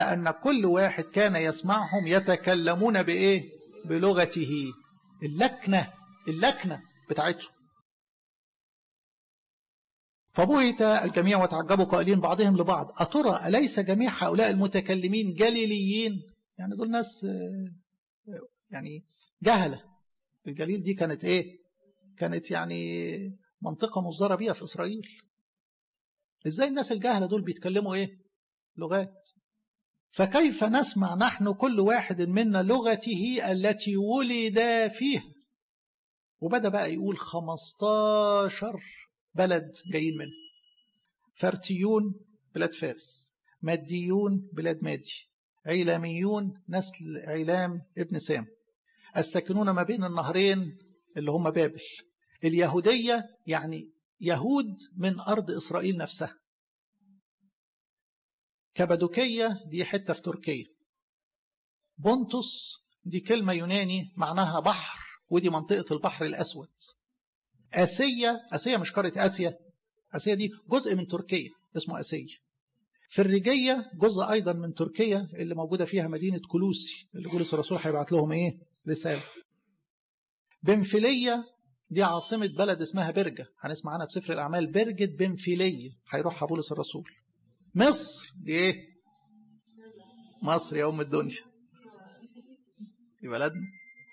أن كل واحد كان يسمعهم يتكلمون بإيه بلغته اللكنة اللكنة بتاعتهم فبهت الجميع وتعجبوا قائلين بعضهم لبعض أترى أليس جميع هؤلاء المتكلمين جليليين يعني دول ناس يعني جهلة الجليل دي كانت إيه كانت يعني منطقة مصدرة بيها في إسرائيل إزاي الناس الجهلة دول بيتكلموا إيه لغات فكيف نسمع نحن كل واحد منا لغته التي ولد فيها وبدأ بقى يقول 15 بلد جايين منه فرتيون بلاد فارس ماديون بلاد مادي عيلاميون نسل عيلام ابن سام الساكنون ما بين النهرين اللي هم بابل اليهودية يعني يهود من أرض إسرائيل نفسها كبدوكية دي حتة في تركيا بونتوس دي كلمة يوناني معناها بحر ودي منطقة البحر الأسود آسيا آسيا مش قارة آسيا آسيا دي جزء من تركيا اسمه آسيا فريجية جزء أيضا من تركيا اللي موجودة فيها مدينة كلوسي اللي بولس الرسول هيبعت لهم إيه رسالة بنفيلية دي عاصمة بلد اسمها برجة هنسمع عنها بسفر الأعمال برجة بنفيلية هيروحها بولس الرسول مصر دي إيه مصر يا أم الدنيا في بلدنا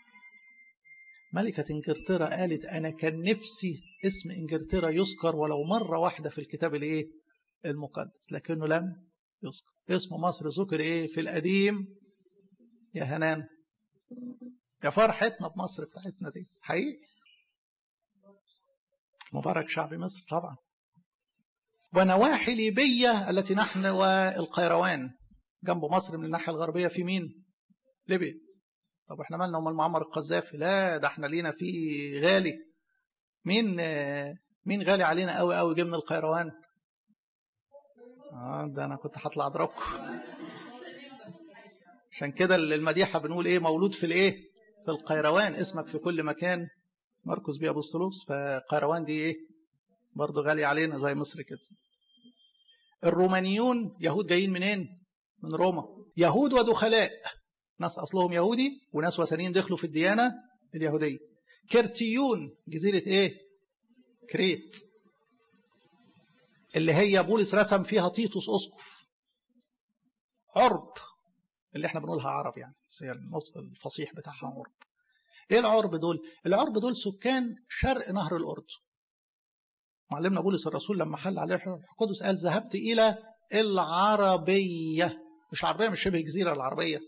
ملكة انجلترا قالت أنا كان نفسي اسم انجلترا يذكر ولو مرة واحدة في الكتاب الايه المقدس لكنه لم يذكر اسم مصر ذكر ايه في القديم يا هنان يا فرحتنا بمصر بتاعتنا دي حقيقي مبارك شعب مصر طبعا ونواحي ليبية التي نحن والقيروان جنب مصر من الناحية الغربية في مين ليبيا طب احنا مالنا امال معمر القذافي لا ده احنا لينا في غالي مين مين غالي علينا قوي قوي جه من القيروان اه ده انا كنت هطلع اضربكم عشان كده المديحه بنقول ايه مولود في الايه في القيروان اسمك في كل مكان مركز بيه ابو السلوس فقيروان دي ايه برضه غالي علينا زي مصر كده الرومانيون يهود جايين منين من روما يهود ودخلاء ناس أصلهم يهودي وناس وثنيين دخلوا في الديانة اليهودية كرتيون جزيرة إيه كريت اللي هي بولس رسم فيها تيتوس أسقف عرب اللي احنا بنقولها عرب يعني بس هي النطق الفصيح بتاعها عرب ايه العرب دول العرب دول سكان شرق نهر الأردن معلمنا بولس الرسول لما حل عليه القدس قال ذهبت إلى العربية مش عربية مش شبه جزيرة العربية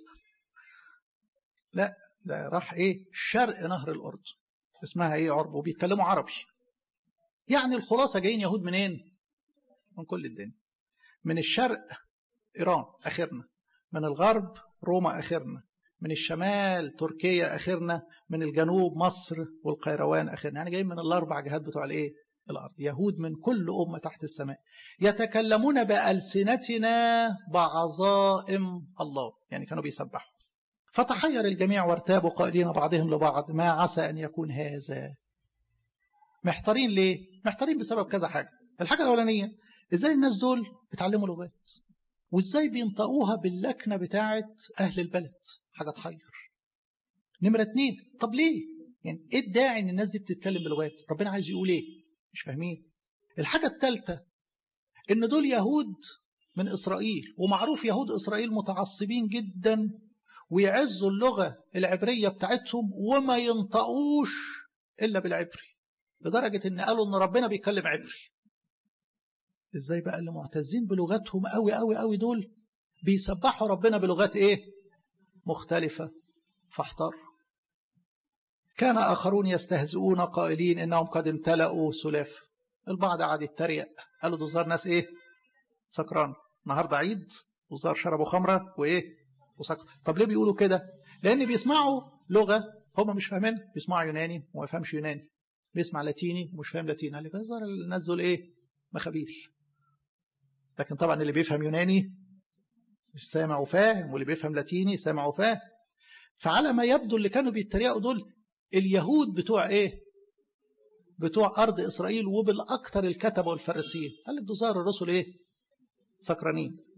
لا ده راح ايه شرق نهر الاردن اسمها ايه عرب وبيتكلموا عربي يعني الخلاصه جايين يهود منين من كل الدنيا من الشرق ايران اخرنا من الغرب روما اخرنا من الشمال تركيا اخرنا من الجنوب مصر والقيروان اخرنا يعني جايين من الاربع جهات بتوع الايه الارض يهود من كل امه تحت السماء يتكلمون بالسنتنا بعظائم الله يعني كانوا بيسبحوا فتحير الجميع وارتابوا قائلين بعضهم لبعض ما عسى أن يكون هذا محتارين ليه؟ محتارين بسبب كذا حاجة الحاجة الأولانية إزاي الناس دول بيتعلموا لغات وإزاي بينطقوها باللكنة بتاعة أهل البلد حاجة تحير نمرة اتنين طب ليه؟ يعني إيه الداعي إن الناس دي بتتكلم بلغات؟ ربنا عايز يقول إيه؟ مش فاهمين الحاجة الثالثة إن دول يهود من إسرائيل ومعروف يهود إسرائيل متعصبين جدا ويعزوا اللغة العبرية بتاعتهم وما ينطقوش إلا بالعبري لدرجة إن قالوا إن ربنا بيتكلم عبري إزاي بقى اللي معتزين بلغتهم قوي قوي قوي دول بيسبحوا ربنا بلغات إيه مختلفة فاحتر كان آخرون يستهزئون قائلين إنهم قد امتلأوا سلاف البعض قعد يتريق قالوا دول زار ناس إيه سكران النهارده عيد وزار شربوا خمرة وإيه وسكر طب ليه بيقولوا كده لان بيسمعوا لغه هم مش فاهمين بيسمعوا يوناني وما يفهمش يوناني بيسمع لاتيني ومش فاهم لاتيني قال لك الظاهر الناس دول ايه مخابيل لكن طبعا اللي بيفهم يوناني مش سامع وفاهم واللي بيفهم لاتيني سامع وفاهم فعلى ما يبدو اللي كانوا بيتريقوا دول اليهود بتوع ايه بتوع ارض اسرائيل وبالاكثر الكتبه والفريسيين قال لك دول ظاهر الرسل ايه سكرانين